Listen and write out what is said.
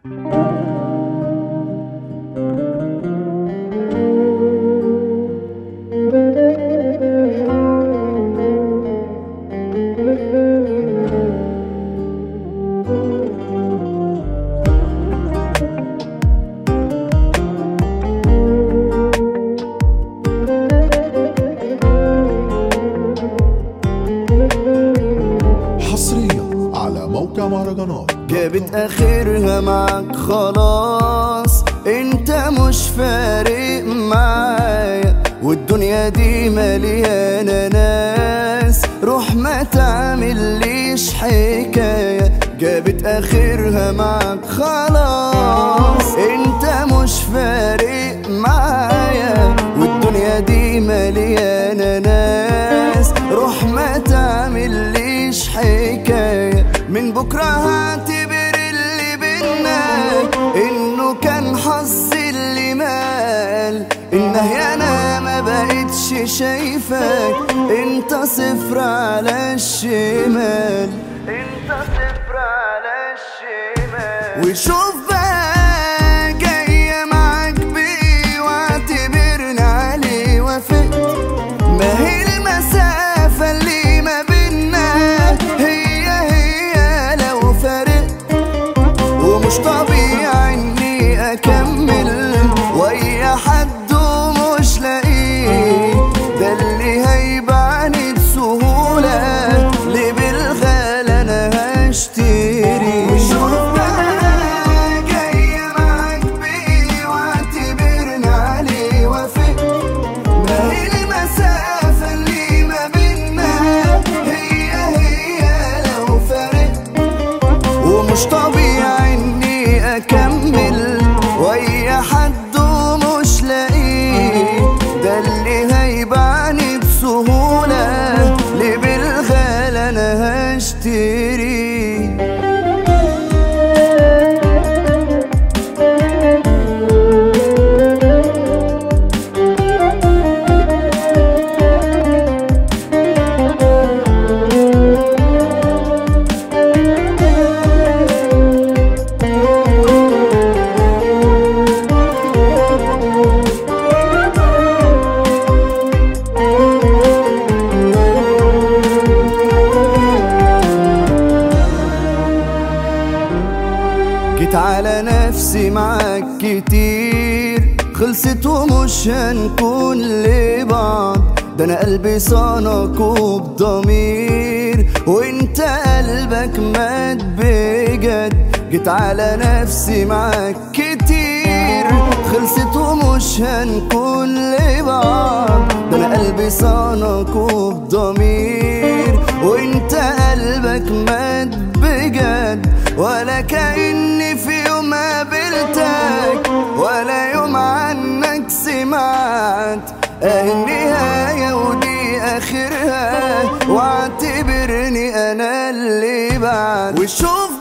حصريا على موقع مهرجانات جابت اخرها معاك خلاص انت مش فارق معايا والدنيا دي مليانة ناس روح ما تعمليش حكاية جابت اخرها معاك خلاص انت مش فارق معايا والدنيا دي مليانة ناس روح ما تعمليش حكاية من بكرة هعتبر اللي بينا انه كان حظ اللي مال انه انا ما بقتش شايفك انت صفر على الشمال انت صفر على الشمال وشوف بقى جاية معاك بيه واعتبرني عليه وافقت ما هي المسافة اللي ما بينا هي هي لو فرقت ومش طبيعي اني اكمل ويا حد ومش لاقيه ده اللي هيبعني بسهولة ليه بالغال انا هشتري وشوف بقى جاية معاك بيه واعتبرني عليه وافقت ما هي المسافة اللي ما بينا هي هي لو فرقت ومش طبيعي اني اكمل ويا حد ومش لاقيه ده اللي هيبعني بسهولة ليه بالغال انا هشتري جيت على نفسي معاك كتير خلصت ومش هنكون لبعض ده انا قلبي صانك وبضمير وانت قلبك مات بجد جيت على نفسي معاك كتير خلصت ومش هنكون لبعض ده انا قلبي صانك وبضمير وانت قلبك مات بجد ولا كأني في يوم قابلتك ولا يوم عنك سمعت اه النهاية ودي آخرها واعتبرني أنا اللي بعد وشوف